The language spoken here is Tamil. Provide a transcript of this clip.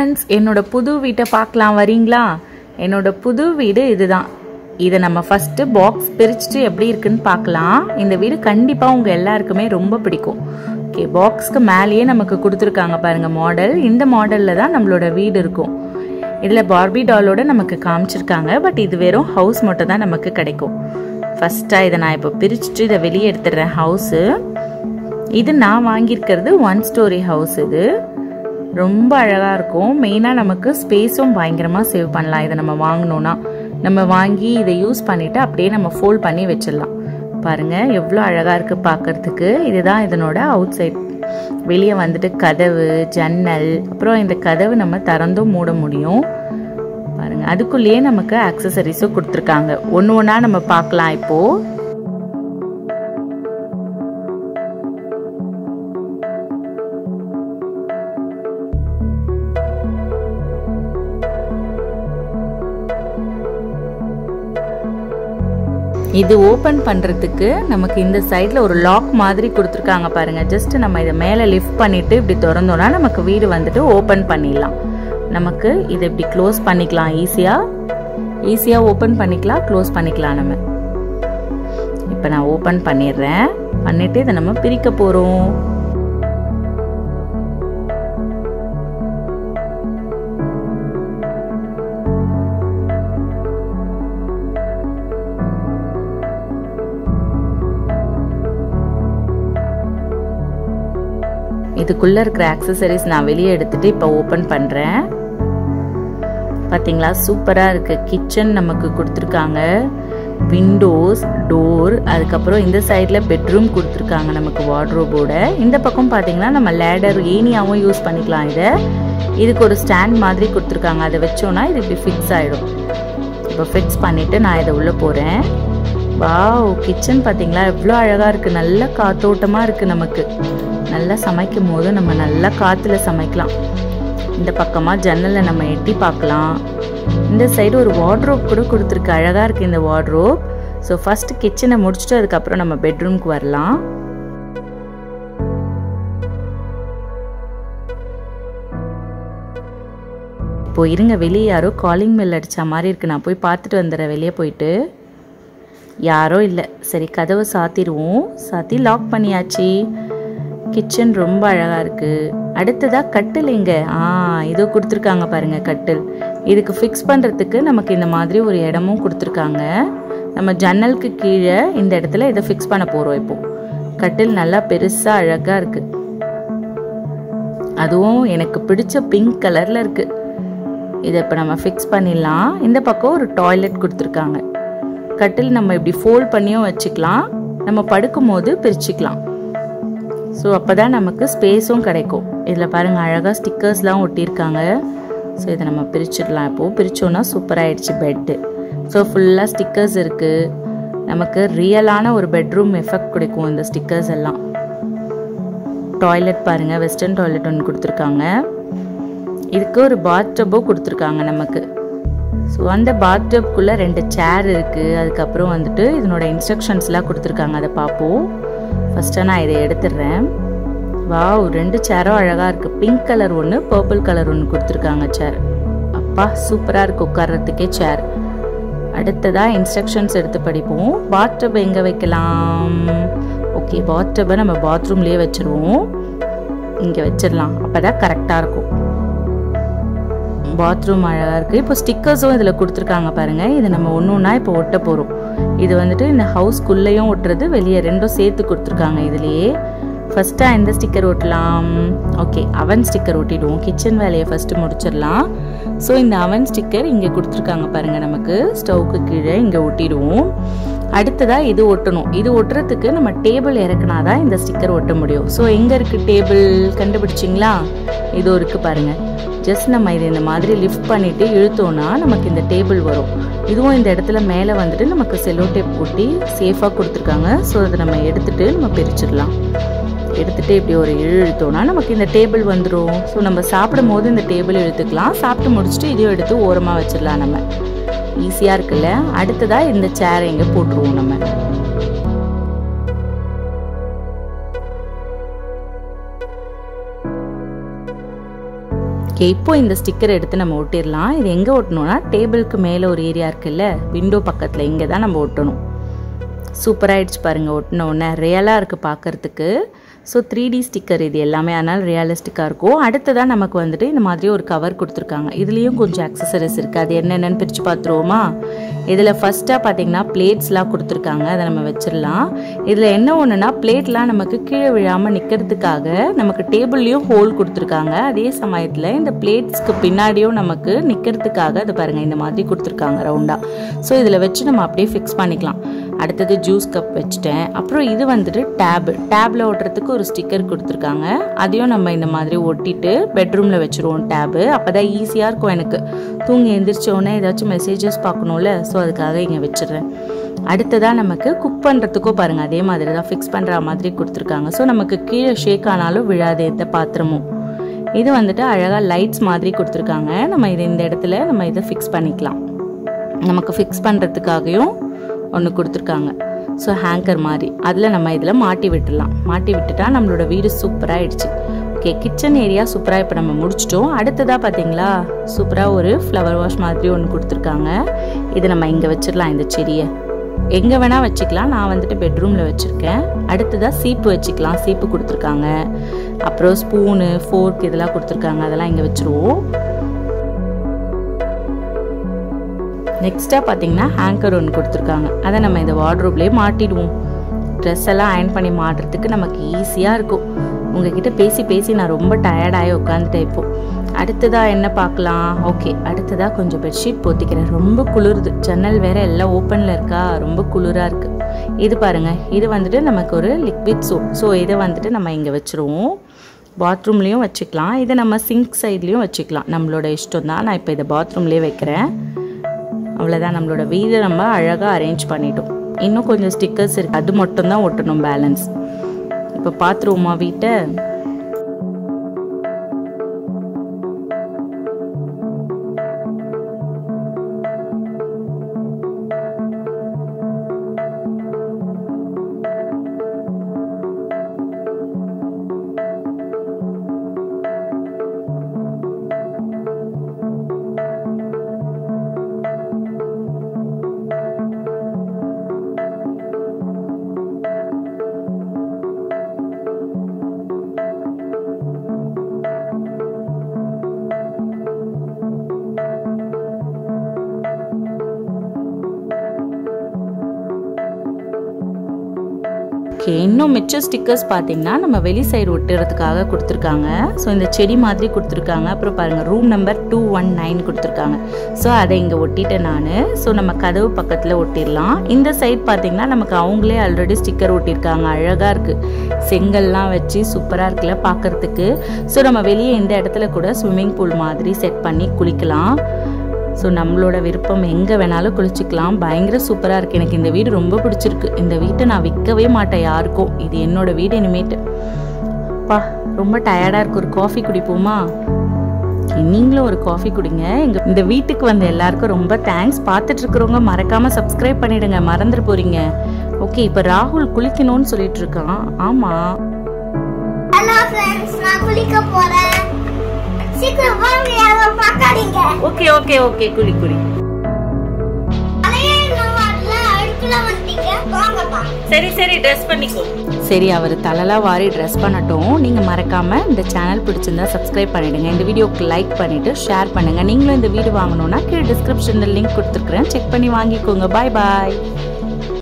ஃப்ரெண்ட்ஸ் என்னோட புது வீட்டை பார்க்கலாம் வரீங்களா என்னோட புது வீடு இதுதான் இதை நம்ம ஃபஸ்ட்டு பாக்ஸ் பிரிச்சுட்டு எப்படி இருக்குன்னு பார்க்கலாம் இந்த வீடு கண்டிப்பாக உங்கள் எல்லாருக்குமே ரொம்ப பிடிக்கும் ஓகே பாக்ஸ்க்கு மேலேயே நமக்கு கொடுத்துருக்காங்க பாருங்கள் மாடல் இந்த மாடலில் தான் நம்மளோட வீடு இருக்கும் இதில் பார்பி டாலோட நமக்கு காமிச்சிருக்காங்க பட் இது வெறும் ஹவுஸ் மட்டும் தான் நமக்கு கிடைக்கும் ஃபஸ்ட்டாக இதை நான் இப்போ பிரிச்சுட்டு இதை வெளியே எடுத்துடுறேன் ஹவுஸு இது நான் வாங்கியிருக்கிறது ஒன் ஸ்டோரி ஹவுஸ் இது ரொம்ப அழகாக இருக்கும் மெயினாக நமக்கு ஸ்பேஸும் பயங்கரமாக சேவ் பண்ணலாம் இதை நம்ம வாங்கினோன்னா நம்ம வாங்கி இதை யூஸ் பண்ணிவிட்டு அப்படியே நம்ம ஃபோல்ட் பண்ணி வச்சிடலாம் பாருங்கள் எவ்வளோ அழகாக இருக்குது பார்க்குறதுக்கு இதுதான் இதனோட அவுட் சைட் வெளியே வந்துட்டு கதவு ஜன்னல் அப்புறம் இந்த கதவு நம்ம திறந்தும் மூட முடியும் பாருங்க அதுக்குள்ளேயே நமக்கு ஆக்சசரிஸும் கொடுத்துருக்காங்க ஒன்று ஒன்றா நம்ம பார்க்கலாம் இப்போது இது ஓப்பன் பண்ணுறதுக்கு நமக்கு இந்த சைடில் ஒரு லாக் மாதிரி கொடுத்துருக்காங்க பாருங்கள் ஜஸ்ட் நம்ம இதை மேலே லிஃப்ட் பண்ணிவிட்டு இப்படி திறந்தோன்னா நமக்கு வீடு வந்துட்டு ஓப்பன் பண்ணிடலாம் நமக்கு இதை இப்படி க்ளோஸ் பண்ணிக்கலாம் ஈஸியாக ஈஸியாக ஓப்பன் பண்ணிக்கலாம் க்ளோஸ் பண்ணிக்கலாம் நம்ம இப்போ நான் ஓப்பன் பண்ணிடுறேன் பண்ணிவிட்டு இதை நம்ம பிரிக்க போகிறோம் இதுக்குள்ளே இருக்கிற ஆக்சசரிஸ் நான் வெளியே எடுத்துட்டு இப்போ ஓப்பன் பண்ணுறேன் பார்த்தீங்களா சூப்பராக இருக்குது கிச்சன் நமக்கு கொடுத்துருக்காங்க விண்டோஸ் டோர் அதுக்கப்புறம் இந்த சைடில் பெட்ரூம் கொடுத்துருக்காங்க நமக்கு வார்ட்ரோபோட இந்த பக்கம் பார்த்தீங்கன்னா நம்ம லேடர் ஏனியாவும் யூஸ் பண்ணிக்கலாம் இதை இதுக்கு ஒரு ஸ்டாண்ட் மாதிரி கொடுத்துருக்காங்க அதை வச்சோன்னா இது இப்படி ஃபிக்ஸ் ஆகிடும் இப்போ ஃபிக்ஸ் பண்ணிவிட்டு நான் இதை உள்ளே போகிறேன் வாவ் கிச்சன் பார்த்தீங்களா எவ்வளோ அழகாக இருக்குது நல்ல காத்தோட்டமாக இருக்குது நமக்கு நல்லா சமைக்கும் போது நம்ம நல்லா காற்றுல சமைக்கலாம் இந்த பக்கமாக ஜன்னலை நம்ம எட்டி பார்க்கலாம் இந்த சைடு ஒரு வார்ட்ரோப் கூட கொடுத்துருக்கு அழகாக இருக்குது இந்த வார்ட்ரோப் ஸோ ஃபஸ்ட்டு கிச்சனை முடிச்சுட்டு அதுக்கப்புறம் நம்ம பெட்ரூம்க்கு வரலாம் இப்போ இருங்க வெளியே யாரோ காலிங் பெல் அடித்த மாதிரி இருக்குது நான் போய் பார்த்துட்டு வந்துடுறேன் வெளியே போயிட்டு யாரோ இல்லை சரி கதவை சாத்திடுவோம் சாத்தி லாக் பண்ணியாச்சு கிச்சன் ரொம்ப அழகாக இருக்குது அடுத்ததாக கட்டில் இங்கே ஆ இதோ கொடுத்துருக்காங்க பாருங்கள் கட்டில் இதுக்கு ஃபிக்ஸ் பண்ணுறதுக்கு நமக்கு இந்த மாதிரி ஒரு இடமும் கொடுத்துருக்காங்க நம்ம ஜன்னலுக்கு கீழே இந்த இடத்துல இதை ஃபிக்ஸ் பண்ண போகிறோம் இப்போது கட்டில் நல்லா பெருசாக அழகாக இருக்குது அதுவும் எனக்கு பிடிச்ச பிங்க் கலரில் இருக்குது இதை இப்போ நம்ம ஃபிக்ஸ் பண்ணிடலாம் இந்த பக்கம் ஒரு டாய்லெட் கொடுத்துருக்காங்க கட்டில் நம்ம இப்படி ஃபோல்ட் பண்ணியும் வச்சுக்கலாம் நம்ம படுக்கும் போது பிரிச்சுக்கலாம் ஸோ அப்போ தான் நமக்கு ஸ்பேஸும் கிடைக்கும் இதில் பாருங்கள் அழகாக ஸ்டிக்கர்ஸ்லாம் ஒட்டியிருக்காங்க ஸோ இதை நம்ம பிரிச்சிடலாம் இப்போது பிரித்தோன்னா சூப்பராகிடுச்சு பெட்டு ஸோ ஃபுல்லாக ஸ்டிக்கர்ஸ் இருக்குது நமக்கு ரியலான ஒரு பெட்ரூம் எஃபெக்ட் கொடுக்கும் இந்த ஸ்டிக்கர்ஸ் எல்லாம் டாய்லெட் பாருங்கள் வெஸ்டர்ன் டாய்லெட் ஒன்று கொடுத்துருக்காங்க இதுக்கு ஒரு பாத் டப்பும் கொடுத்துருக்காங்க நமக்கு ஸோ அந்த பாத் டப்குள்ளே ரெண்டு சேர் இருக்குது அதுக்கப்புறம் வந்துட்டு இதனோட இன்ஸ்ட்ரக்ஷன்ஸ்லாம் கொடுத்துருக்காங்க அதை பார்ப்போம் ஃபஸ்ட்டாக நான் இதை எடுத்துடுறேன் வாவ் ரெண்டு சேரும் அழகாக இருக்குது பிங்க் கலர் ஒன்று பர்பிள் கலர் ஒன்று கொடுத்துருக்காங்க சேர் அப்பா சூப்பராக இருக்குது உட்கார்றதுக்கே சேர் அடுத்ததாக இன்ஸ்ட்ரக்ஷன்ஸ் எடுத்து படிப்போம் பாத்டப் எங்கே வைக்கலாம் ஓகே பாத்டப்பை நம்ம பாத்ரூம்லேயே வச்சுருவோம் இங்கே வச்சிடலாம் அப்போ தான் கரெக்டாக இருக்கும் பாத்ரூம் அழகாக இருக்குது இப்போ ஸ்டிக்கர்ஸும் இதில் கொடுத்துருக்காங்க பாருங்கள் இதை நம்ம ஒன்று ஒன்றா இப்போ ஒட்ட போகிறோம் இது வந்துட்டு இந்த ஹவுஸ்க்குள்ளேயும் ஒட்டுறது வெளியே ரெண்டும் சேர்த்து கொடுத்துருக்காங்க இதுலேயே ஃபஸ்ட்டாக எந்த ஸ்டிக்கர் ஒட்டலாம் ஓகே அவன் ஸ்டிக்கர் ஒட்டிடுவோம் கிச்சன் வேலையை ஃபஸ்ட்டு முடிச்சிடலாம் ஸோ இந்த அவன் ஸ்டிக்கர் இங்கே கொடுத்துருக்காங்க பாருங்கள் நமக்கு ஸ்டவ்க்கு கீழே இங்கே ஒட்டிடுவோம் அடுத்ததாக இது ஒட்டணும் இது ஒட்டுறதுக்கு நம்ம டேபிள் இறக்குனா தான் இந்த ஸ்டிக்கர் ஒட்ட முடியும் ஸோ எங்கே இருக்குது டேபிள் கண்டுபிடிச்சிங்களா இதோ இருக்குது பாருங்கள் ஜஸ்ட் நம்ம இதை இந்த மாதிரி லிஃப்ட் பண்ணிவிட்டு இழுத்தோன்னா நமக்கு இந்த டேபிள் வரும் இதுவும் இந்த இடத்துல மேலே வந்துட்டு நமக்கு செல்லோ டேப் ஒட்டி சேஃபாக கொடுத்துருக்காங்க ஸோ அதை நம்ம எடுத்துகிட்டு நம்ம பிரிச்சிடலாம் எடுத்துகிட்டு இப்படி ஒரு இழு இழுத்தோன்னா நமக்கு இந்த டேபிள் வந்துடும் ஸோ நம்ம சாப்பிடும் போது இந்த டேபிள் இழுத்துக்கலாம் சாப்பிட்டு முடிச்சுட்டு இதையும் எடுத்து ஓரமாக வச்சிடலாம் நம்ம ஈஸியாக இருக்குல்ல அடுத்ததாக இந்த சேரை இங்கே போட்டுருவோம் நம்ம ஓகே இப்போ இந்த ஸ்டிக்கர் எடுத்து நம்ம ஒட்டிடலாம் இது எங்கே ஒட்டணும்னா டேபிளுக்கு மேலே ஒரு ஏரியா இருக்குல்ல விண்டோ பக்கத்தில் இங்கே தான் நம்ம ஒட்டணும் சூப்பராகிடுச்சு பாருங்கள் ஒட்டின உடனே ரியலாக இருக்குது பார்க்குறதுக்கு ஸோ த்ரீ டி ஸ்டிக்கர் இது எல்லாமே அதனால் ரியலிஸ்டிக்காக இருக்கும் அடுத்ததாக நமக்கு வந்துட்டு இந்த மாதிரி ஒரு கவர் கொடுத்துருக்காங்க இதுலேயும் கொஞ்சம் அக்சசரிஸ் இருக்குது அது என்னென்னு பிரித்து பார்த்துருவோமா இதில் ஃபஸ்ட்டாக பார்த்தீங்கன்னா பிளேட்ஸ்லாம் கொடுத்துருக்காங்க அதை நம்ம வச்சிடலாம் இதில் என்ன ஒன்றுனா பிளேட்லாம் நமக்கு கீழே விழாமல் நிற்கிறதுக்காக நமக்கு டேபிள்லேயும் ஹோல் கொடுத்துருக்காங்க அதே சமயத்தில் இந்த பிளேட்ஸ்க்கு பின்னாடியும் நமக்கு நிற்கிறதுக்காக அது பாருங்கள் இந்த மாதிரி கொடுத்துருக்காங்க ரவுண்டாக ஸோ இதில் வச்சு நம்ம அப்படியே ஃபிக்ஸ் பண்ணிக்கலாம் அடுத்தது ஜூஸ் கப் வச்சுட்டேன் அப்புறம் இது வந்துட்டு டேபு டேப்பில் ஓட்டுறதுக்கு ஒரு ஸ்டிக்கர் கொடுத்துருக்காங்க அதையும் நம்ம இந்த மாதிரி ஒட்டிட்டு பெட்ரூமில் வச்சுருவோம் டேபு அப்போ தான் ஈஸியாக இருக்கும் எனக்கு தூங்கி எந்திரிச்சோடனே ஏதாச்சும் மெசேஜஸ் பார்க்கணும்ல ஸோ அதுக்காக இங்கே வச்சிடுறேன் அடுத்ததாக நமக்கு குக் பண்ணுறதுக்கும் பாருங்கள் அதே மாதிரி தான் ஃபிக்ஸ் பண்ணுற மாதிரி கொடுத்துருக்காங்க ஸோ நமக்கு கீழே ஷேக் ஆனாலும் விழாது எந்த பாத்திரமும் இது வந்துட்டு அழகாக லைட்ஸ் மாதிரி கொடுத்துருக்காங்க நம்ம இது இந்த இடத்துல நம்ம இதை ஃபிக்ஸ் பண்ணிக்கலாம் நமக்கு ஃபிக்ஸ் பண்ணுறதுக்காகவும் ஒன்று கொடுத்துருக்காங்க ஸோ ஹேங்கர் மாதிரி அதில் நம்ம இதில் மாட்டி விட்டுடலாம் மாட்டி விட்டுட்டா நம்மளோட வீடு சூப்பராகிடுச்சு ஓகே கிச்சன் ஏரியா சூப்பராக இப்போ நம்ம முடிச்சிட்டோம் அடுத்ததாக பார்த்தீங்களா சூப்பராக ஒரு ஃப்ளவர் வாஷ் மாதிரி ஒன்று கொடுத்துருக்காங்க இது நம்ம இங்கே வச்சிடலாம் இந்த செடியை எங்கே வேணால் வச்சுக்கலாம் நான் வந்துட்டு பெட்ரூமில் வச்சுருக்கேன் அடுத்ததாக சீப்பு வச்சுக்கலாம் சீப்பு கொடுத்துருக்காங்க அப்புறம் ஸ்பூனு ஃபோர்க் இதெல்லாம் கொடுத்துருக்காங்க அதெல்லாம் இங்கே வச்சுருவோம் நெக்ஸ்ட்டாக பார்த்தீங்கன்னா ஹேங்கர் ஒன்று கொடுத்துருக்காங்க அதை நம்ம இந்த வார்ட்ரோப்லேயே மாட்டிடுவோம் ட்ரெஸ் எல்லாம் அயன் பண்ணி மாட்டுறதுக்கு நமக்கு ஈஸியாக இருக்கும் உங்ககிட்ட பேசி பேசி நான் ரொம்ப டயர்டாகி உட்காந்துட்டேன் இப்போ அடுத்ததாக என்ன பார்க்கலாம் ஓகே அடுத்ததாக கொஞ்சம் பெட்ஷீட் போத்திக்கிறேன் ரொம்ப குளிருது ஜன்னல் வேற எல்லாம் ஓப்பனில் இருக்கா ரொம்ப குளிராக இருக்குது இது பாருங்கள் இது வந்துட்டு நமக்கு ஒரு லிக்விட் சோப் ஸோ இதை வந்துட்டு நம்ம இங்கே வச்சுருவோம் பாத்ரூம்லேயும் வச்சுக்கலாம் இதை நம்ம சிங்க் சைட்லேயும் வச்சுக்கலாம் நம்மளோட இஷ்டம் தான் நான் இப்போ இதை பாத்ரூம்லேயே வைக்கிறேன் அவ்வளோதான் நம்மளோட வீடை நம்ம அழகாக அரேஞ்ச் பண்ணிட்டோம் இன்னும் கொஞ்சம் ஸ்டிக்கர்ஸ் இருக்குது அது மட்டும்தான் ஒட்டணும் பேலன்ஸ் இப்போ பார்த்துருவோமா வீட்டை ஓகே இன்னும் மிச்ச ஸ்டிக்கர்ஸ் பார்த்தீங்கன்னா நம்ம வெளி சைடு ஒட்டுறதுக்காக கொடுத்துருக்காங்க ஸோ இந்த செடி மாதிரி கொடுத்துருக்காங்க அப்புறம் பாருங்கள் room number two one nine கொடுத்துருக்காங்க ஸோ அதை இங்கே ஒட்டிட்டேன் நான் ஸோ நம்ம கதவு பக்கத்தில் ஒட்டிடலாம் இந்த சைட் பார்த்தீங்கன்னா நமக்கு அவங்களே ஆல்ரெடி ஸ்டிக்கர் ஒட்டியிருக்காங்க அழகாக இருக்குது செங்கல்லாம் வச்சு சூப்பராக இருக்குல்ல பார்க்குறதுக்கு ஸோ நம்ம வெளியே இந்த இடத்துல கூட ஸ்விம்மிங் பூல் மாதிரி செட் பண்ணி குளிக்கலாம் ஸோ நம்மளோட விருப்பம் எங்கே வேணாலும் குளிச்சுக்கலாம் பயங்கர சூப்பராக இருக்குது எனக்கு இந்த வீடு ரொம்ப பிடிச்சிருக்கு இந்த வீட்டை நான் விற்கவே மாட்டேன் யாருக்கும் இது என்னோட வீடு இனிமேட்டு பா ரொம்ப டயர்டாக இருக்கு ஒரு காஃபி குடிப்போமா நீங்களும் ஒரு காஃபி குடிங்க எங்கள் இந்த வீட்டுக்கு வந்த எல்லாருக்கும் ரொம்ப தேங்க்ஸ் பார்த்துட்டு இருக்கிறவங்க மறக்காமல் சப்ஸ்கிரைப் பண்ணிடுங்க மறந்துட்டு போகிறீங்க ஓகே இப்போ ராகுல் குளிக்கணும்னு சொல்லிட்டு இருக்கான் ஆமாம் ஹலோ ஃப்ரெண்ட்ஸ் நான் குளிக்க போறேன் சீக்கிரம் வாங்க யாரும் பார்க்காதீங்க ஓகே ஓகே ஓகே குளி குளி அதையே இன்னும் வரல அடுப்புல வந்துட்டீங்க வாங்கப்பா சரி சரி ட்ரெஸ் பண்ணிக்கோ சரி அவர் தலலாம் வாரி ட்ரெஸ் பண்ணட்டும் நீங்கள் மறக்காமல் இந்த சேனல் பிடிச்சிருந்தா சப்ஸ்கிரைப் பண்ணிடுங்க இந்த வீடியோக்கு லைக் பண்ணிவிட்டு ஷேர் பண்ணுங்கள் நீங்களும் இந்த வீடு வாங்கணுன்னா கீழே டிஸ்கிரிப்ஷனில் லிங்க் கொடுத்துருக்குறேன் செக் பண்ணி வாங்கிக்கோங்க பாய் பாய்